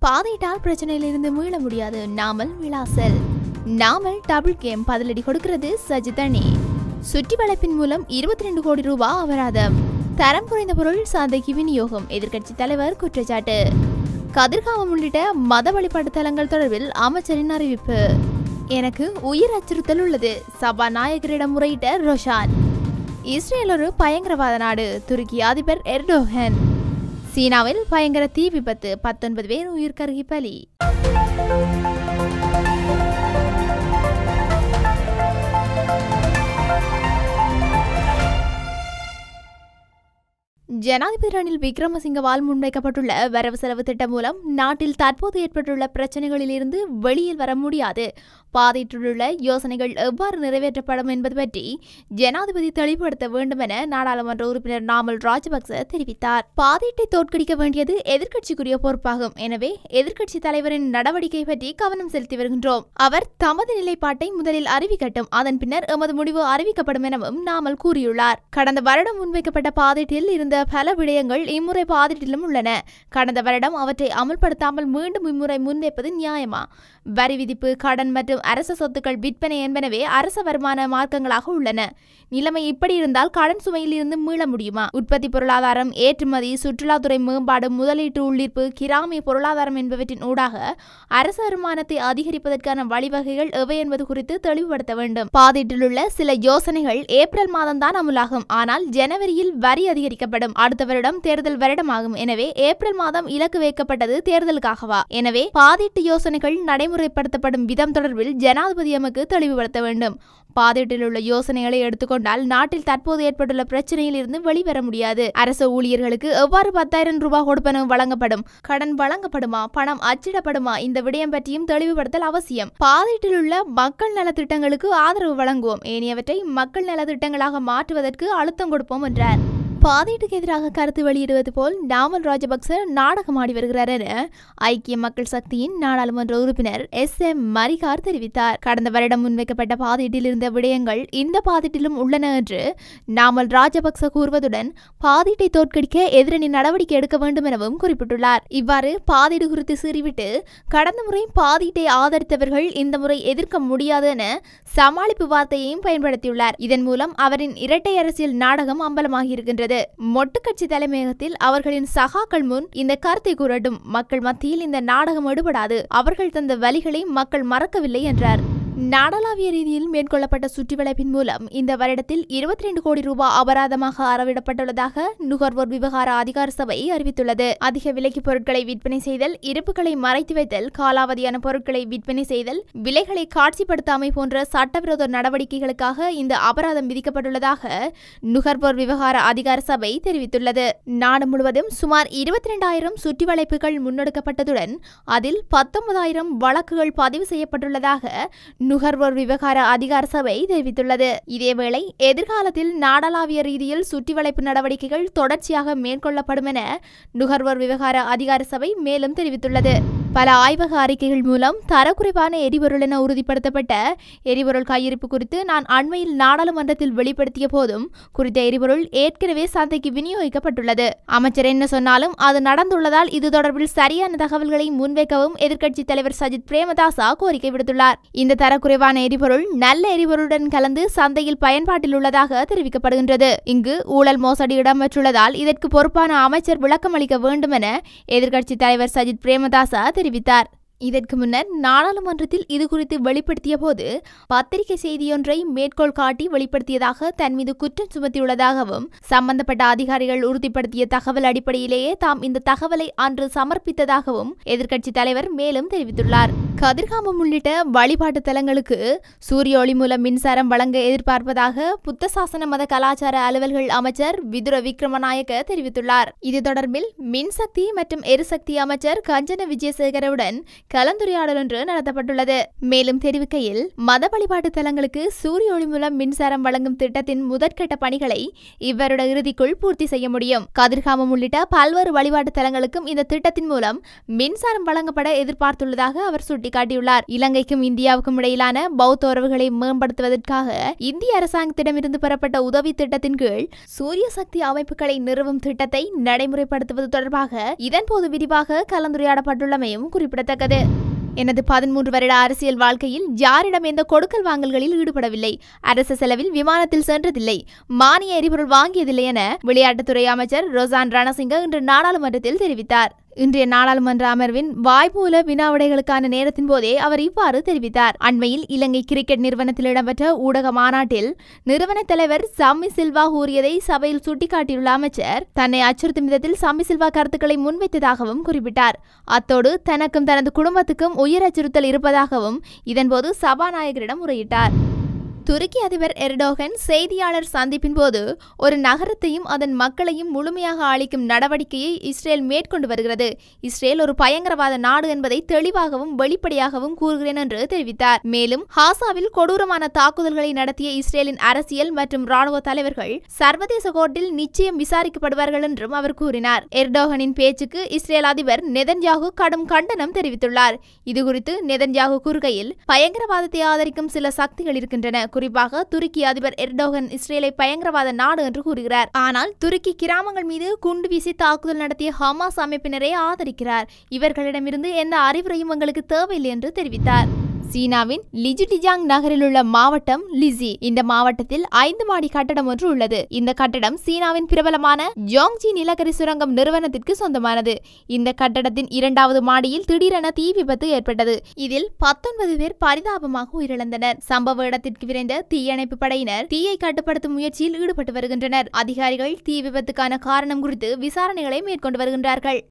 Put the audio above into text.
பாதையிட்டால் பிரச்சனையிலிருந்து மீள முடியாது நாமல் விளாசல் நாமல் டபுள் கேம் பதிலடி கொடுக்கிறது சஜித் அணி சுற்றி வளைப்பின் மூலம் இருபத்தி ரெண்டு கோடி ரூபாய் அபராதம் தரம் குறைந்த பொருள் சந்தைக்கு விநியோகம் எதிர்க்கட்சி தலைவர் குற்றச்சாட்டு கதிர்காமம் உள்ளிட்ட மத வழிபாட்டு தலங்கள் தொடர்பில் அமைச்சரின் அறிவிப்பு எனக்கு உயிர் அச்சுறுத்தல் உள்ளது சபாநாயகரிடம் முறையிட்ட ரோஷான் இஸ்ரேல் ஒரு பயங்கரவாத நாடு துருக்கி அதிபர் எர்டோகன் சீனாவில் பயங்கர தீ விபத்து பத்தொன்பது பேர் உயிர் கருகி பலி ஜனாதிபதி ரணில் விக்ரமசிங்கவால் முன்வைக்கப்பட்டுள்ள வரவு செலவு திட்டம் மூலம் நாட்டில் தற்போது ஏற்பட்டுள்ள பிரச்சனைகளிலிருந்து வெளியில் வர முடியாது பாதையிட்டுள்ள யோசனைகள் எவ்வாறு நிறைவேற்றப்படும் என்பது பற்றி ஜனாதிபதி தெளிவுபடுத்த வேண்டும் என நாடாளுமன்ற உறுப்பினர் நாமல் ராஜபக்ச தெரிவித்தார் பாதையிட்டை தோற்கடிக்க வேண்டியது எதிர்க்கட்சிக்குரிய பொறுப்பாகும் எனவே எதிர்க்கட்சி தலைவரின் நடவடிக்கை பற்றி கவனம் செலுத்தி வருகின்றோம் அவர் தமது நிலைப்பாட்டை முதலில் அறிவிக்கட்டும் அதன் பின்னர் எமது முடிவு அறிவிக்கப்படும் எனவும் நாமல் கூறியுள்ளார் கடந்த வருடம் முன்வைக்கப்பட்ட பாதைட்டில் இருந்த பல விடயங்கள் இம்முறை பாதைட்டிலும் உள்ளன கடந்த வருடம் அவற்றை அமல்படுத்தாமல் மீண்டும் இம்முறை முன்வைப்பது நியாயமா வரி விதிப்பு கடன் மற்றும் அரச சொத்துக்கள் விற்பனை என்பனவே அரச வருமான மார்க்கங்களாக உள்ளன நிலைமை இப்படி இருந்தால் கடன் சுமையில் இருந்து மீள முடியுமா உற்பத்தி பொருளாதாரம் ஏற்றுமதி சுற்றுலாத்துறை மேம்பாடு முதலீட்டு உள்ளீர்ப்பு கிராமிய பொருளாதாரம் என்பவற்றின் ஊடாக அரச வருமானத்தை அதிகரிப்பதற்கான வழிவகைகள் எவை என்பது குறித்து தெளிவுபடுத்த வேண்டும் பாதீட்டில் உள்ள சில யோசனைகள் ஏப்ரல் மாதம்தான் அமுலாகும் ஆனால் ஜனவரியில் வரி அதிகரிக்கப்படும் அடுத்த வருடம் தேர்தல் வருடமாகும் எனவே ஏப்ரல் மாதம் இலக்கு வைக்கப்பட்டது தேர்தலுக்காகவா எனவே பாதீட்டு யோசனைகள் நடைமுறைப்படுத்தப்படும் விதம் தொடர்பில் ஜனாதிபதி எமக்கு தெளிவுபடுத்த வேண்டும் பாதீட்டில் உள்ள யோசனைகளை எடுத்துக்கொண்டால் நாட்டில் தற்போது ஏற்பட்டுள்ள பிரச்சனையில் இருந்து வெளிவர முடியாது அரசு ஊழியர்களுக்கு எவ்வாறு பத்தாயிரம் ரூபாய் கொடுப்பன வழங்கப்படும் கடன் வழங்கப்படுமா பணம் அச்சிடப்படுமா இந்த விடயம் பற்றியும் தெளிவுபடுத்தல் அவசியம் பாதீட்டில் உள்ள மக்கள் நல திட்டங்களுக்கு ஆதரவு வழங்குவோம் ஏனையவற்றை மக்கள் நல திட்டங்களாக மாற்றுவதற்கு அழுத்தம் கொடுப்போம் என்றார் பாதீட்டுக்கு எதிராக கருத்து வெளியிடுவது போல் நாமல் ராஜபக்ச நாடகமாடி வருகிறார் என ஐக்கிய மக்கள் சக்தியின் நாடாளுமன்ற உறுப்பினர் எஸ் எம் மரிகார் தெரிவித்தார் கடந்த வருடம் முன்வைக்கப்பட்ட பாதீட்டில் இருந்த விடயங்கள் இந்த பாதீட்டிலும் உள்ளன என்று நாமல் ராஜபக்ச கூறுவதுடன் பாதீட்டை தோற்கடிக்க எதிரணி நடவடிக்கை எடுக்க வேண்டும் எனவும் குறிப்பிட்டுள்ளார் இவ்வாறு பாதீடு குறித்து சீறிவிட்டு கடந்த முறை பாதீட்டை ஆதரித்தவர்கள் இந்த முறை எதிர்க்க முடியாது என சமாளிப்பு வார்த்தையையும் பயன்படுத்தியுள்ளார் இதன் மூலம் அவரின் இரட்டை அரசியல் நாடகம் அம்பலமாகியிருக்கின்றது மொட்டுக்கட்சி தலைமையகத்தில் அவர்களின் சகாக்கள் முன் இந்த கருத்தை கூறட்டும் மக்கள் மத்தியில் இந்த நாடகம் எடுபடாது அவர்கள் தந்த வழிகளை மக்கள் மறக்கவில்லை என்றார் நாடளாவிய ரீதியில் மேற்கொள்ளப்பட்ட சுற்றிவளைப்பின் மூலம் இந்த வருடத்தில் இருபத்தி ரெண்டு கோடி ரூபாய் அபராதமாக அறவிடப்பட்டுள்ளதாக நுகர்வோர் விவகார அதிகார சபை அறிவித்துள்ளது அதிக விலைக்கு பொருட்களை விற்பனை செய்தல் இருப்புகளை மறைத்து வைத்தல் காலாவதியான பொருட்களை விற்பனை செய்தல் விலைகளை காட்சிப்படுத்தாமை போன்ற சட்டவிரோத நடவடிக்கைகளுக்காக இந்த அபராதம் விதிக்கப்பட்டுள்ளதாக நுகர்வோர் விவகார அதிகார சபை தெரிவித்துள்ளது நாடு முழுவதும் சுமார் இருபத்தி ரெண்டாயிரம் சுற்றிவளைப்புகள் முன்னெடுக்கப்பட்டதுடன் அதில் பத்தொன்பதாயிரம் வழக்குகள் பதிவு செய்யப்பட்டுள்ளதாக நுகர்வோர் விவகார அதிகார சபை தெரிவித்துள்ளது இதேவேளை எதிர்காலத்தில் நாடளாவிய ரீதியில் சுற்றிவளைப்பு நடவடிக்கைகள் தொடர்ச்சியாக மேற்கொள்ளப்படும் என நுகர்வோர் விவகார அதிகார சபை மேலும் தெரிவித்துள்ளது பல ஆய்வக அறிக்கைகள் மூலம் தரக்குறைவான எரிபொருள் என உறுதிப்படுத்தப்பட்ட எரிபொருள் கையிருப்பு குறித்து நான் அண்மையில் நாடாளுமன்றத்தில் வெளிப்படுத்திய போதும் குறித்த எரிபொருள் ஏற்கனவே சந்தைக்கு விநியோகிக்கப்பட்டுள்ளது அமைச்சர் என்ன சொன்னாலும் அது நடந்துள்ளதால் இது தொடர்பில் சரியான தகவல்களை முன்வைக்கவும் எதிர்க்கட்சித் தலைவர் சஜித் பிரேமதாசா கோரிக்கை விடுத்துள்ளார் இந்த தரக்குறைவான எரிபொருள் நல்ல எரிபொருளுடன் கலந்து சந்தையில் பயன்பாட்டில் உள்ளதாக தெரிவிக்கப்படுகின்றது இங்கு ஊழல் மோசடி இடம்பெற்றுள்ளதால் இதற்கு பொறுப்பான அமைச்சர் விளக்கம் அளிக்க வேண்டும் என எதிர்க்கட்சித் தலைவர் சஜித் பிரேமதாசா தெரிவித்தார் இதற்கு முன்னர் நாடாளுமன்றத்தில் இது குறித்து வெளிப்படுத்திய போது பத்திரிகை செய்தியொன்றை மேற்கோள் காட்டி வெளிப்படுத்தியதாக தன் மீது குற்றம் சுமத்தியுள்ளதாகவும் சம்பந்தப்பட்ட அதிகாரிகள் உறுதிப்படுத்திய தகவல் அடிப்படையிலேயே தாம் இந்த தகவலை அன்று சமர்ப்பித்ததாகவும் எதிர்க்கட்சித் தலைவர் மேலும் தெரிவித்துள்ளார் கதிர்காமம் உள்ளிட்ட வழிபாட்டு தலங்களுக்கு சூரிய ஒளி மூலம் மின்சாரம் வழங்க எதிர்பார்ப்பதாக புத்த சாசன மத கலாச்சார அலுவல்கள் அமைச்சர் விதுர விக்ரமநாயக்க தெரிவித்துள்ளார் இது தொடர்பில் மின்சக்தி மற்றும் எரிசக்தி அமைச்சர் கஞ்சன விஜயசேகரவுடன் கலந்துரையாடல் ஒன்று நடத்தப்பட்டுள்ளது மேலும் தெரிவிக்கையில் மத வழிபாட்டு தலங்களுக்கு சூரிய ஒளி மூலம் மின்சாரம் வழங்கும் திட்டத்தின் முதற்கட்ட பணிகளை இவ்வருட இறுதிக்குள் பூர்த்தி செய்ய முடியும் கதிர்காமம் உள்ளிட்ட பல்வேறு வழிபாட்டு தலங்களுக்கும் இந்த திட்டத்தின் மூலம் மின்சாரம் வழங்கப்பட எதிர்பார்த்துள்ளதாக அவர் சுட்டிக்காட்டியுள்ளார் இலங்கைக்கும் இந்தியாவுக்கும் இடையிலான பௌத்த உறவுகளை மேம்படுத்துவதற்காக இந்திய அரசாங்கத்திடமிருந்து பெறப்பட்ட உதவி திட்டத்தின் கீழ் சூரிய சக்தி அமைப்புகளை நிறுவும் திட்டத்தை நடைமுறைப்படுத்துவது தொடர்பாக இதன்போது விரிவாக கலந்துரையாடப்பட்டுள்ளமையும் குறிப்பிடத்தக்கது எனது பதிமூன்று வருட அரசியல் வாழ்க்கையில் யாரிடம் எந்த கொடுக்கல் வாங்கல்களில் ஈடுபடவில்லை அரசு செலவில் விமானத்தில் சென்றதில்லை மானிய எரிபொருள் வாங்கியதில்லை என விளையாட்டுத்துறை அமைச்சர் ரொசான் ரணசிங்க இன்று நாடாளுமன்றத்தில் தெரிவித்தார் இன்றைய நாடாளுமன்ற அமர்வின் வாய்மூல வினாவிடைகளுக்கான நேரத்தின் போதே அவர் இவ்வாறு தெரிவித்தார் அண்மையில் இலங்கை கிரிக்கெட் நிறுவனத்தில் இடம்பெற்ற ஊடக மாநாட்டில் நிறுவன தலைவர் சம்மி சில்வா கூறியதை சபையில் சுட்டிக்காட்டியுள்ள அமைச்சர் தன்னை அச்சுறுத்தும் விதத்தில் சம்மி சில்வா கருத்துக்களை முன்வைத்ததாகவும் குறிப்பிட்டார் அத்தோடு தனக்கும் தனது குடும்பத்துக்கும் உயிர் அச்சுறுத்தல் இருப்பதாகவும் இதன்போது சபாநாயகரிடம் முறையிட்டார் துருக்கி அதிபர் எர்டோகன் செய்தியாளர் சந்திப்பின் போது ஒரு நகரத்தையும் அதன் மக்களையும் முழுமையாக அளிக்கும் நடவடிக்கையை இஸ்ரேல் மேற்கொண்டு வருகிறது இஸ்ரேல் ஒரு பயங்கரவாத நாடு என்பதை தெளிவாகவும் வெளிப்படையாகவும் கூறுகிறேன் என்று தெரிவித்தார் மேலும் ஹாசாவில் கொடூரமான தாக்குதல்களை நடத்திய இஸ்ரேலின் அரசியல் மற்றும் ராணுவ தலைவர்கள் சர்வதேச கோர்ட்டில் நிச்சயம் விசாரிக்கப்படுவார்கள் என்றும் அவர் கூறினார் எர்டோகனின் பேச்சுக்கு இஸ்ரேல் அதிபர் நெதன்யாகு கடும் கண்டனம் தெரிவித்துள்ளார் இதுகுறித்து நெதன்யாகு கூறுகையில் பயங்கரவாதத்தை ஆதரிக்கும் சில சக்திகள் இருக்கின்றன குறிப்பாக துருக்கி அதிபர் எர்டோகன் இஸ்ரேலை பயங்கரவாத நாடு என்று கூறுகிறார் ஆனால் துருக்கி கிராமங்கள் மீது குண்டு வீசி தாக்குதல் நடத்திய ஹமாஸ் அமைப்பினரை ஆதரிக்கிறார் இவர்களிடமிருந்து எந்த அறிவுரையும் எங்களுக்கு தேவையில்லை என்று தெரிவித்தார் சீனாவின் லிஜிடிஜாங் நகரில் உள்ள மாவட்டம் லிசி இந்த மாவட்டத்தில் ஐந்து மாடி கட்டடம் ஒன்று உள்ளது இந்த கட்டடம் சீனாவின் பிரபலமான ஜோங்ஜி நிலக்கரி சுரங்கம் நிறுவனத்திற்கு சொந்தமானது இந்த கட்டடத்தின் இரண்டாவது மாடியில் திடீரென தீ விபத்து ஏற்பட்டது இதில் பத்தொன்பது பேர் பரிதாபமாக உயிரிழந்தனர் சம்பவ இடத்திற்கு விரைந்த தீயணைப்பு படையினர் தீயை கட்டுப்படுத்தும் முயற்சியில் ஈடுபட்டு வருகின்றனர் அதிகாரிகள் தீ விபத்துக்கான காரணம் குறித்து விசாரணைகளை மேற்கொண்டு வருகின்றார்கள்